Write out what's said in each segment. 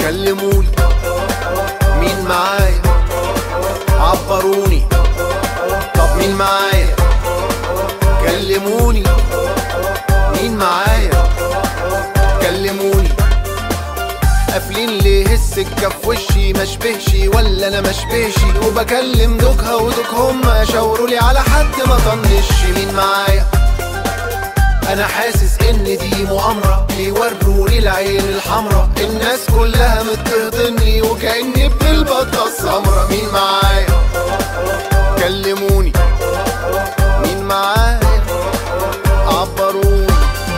كلموني مين معايا عبروني طب مين معايا كلموني مين معايا كلموني قافلين ليه السكة في وشي مشبهشي ولا انا مشبهشي وبكلم دوكها ودوك هما شاوروا لي على حد ما طنشي مين معايا انا حاسس ان دي مؤامرة بيوروني العين الحمرا الناس كلها متهضني وكأني ابن البطة السمرا مين معايا كلموني مين معايا عبروني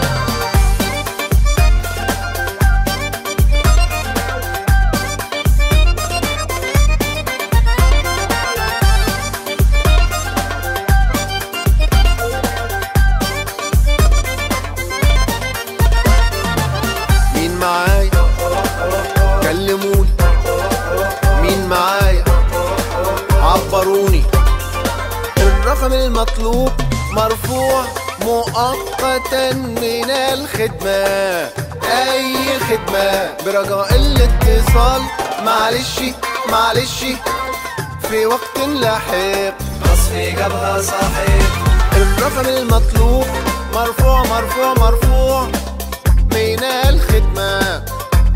مين معايا كلموني مين معايا عبروني الرقم المطلوب مرفوع مؤقتا من الخدمة أي خدمة برجاء الاتصال معلش معلش في وقت لاحق مصري جابها صاحب الرقم المطلوب مرفوع مرفوع مرفوع من الخدمة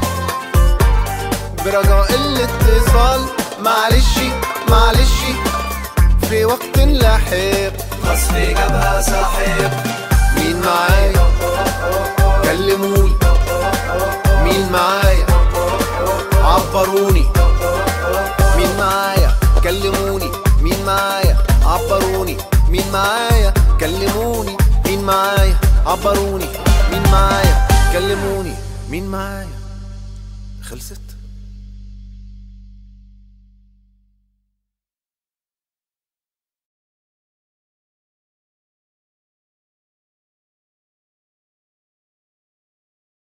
برجاء الاتصال معلش معلش في وقت لاحق مصري جابها صاحب مين معايا كلموني مين معايا عبروني مين معايا كلموني مين معايا عبروني مين معايا كلموني مين معايا عبروني مين معايا كلموني مين معايا خلصت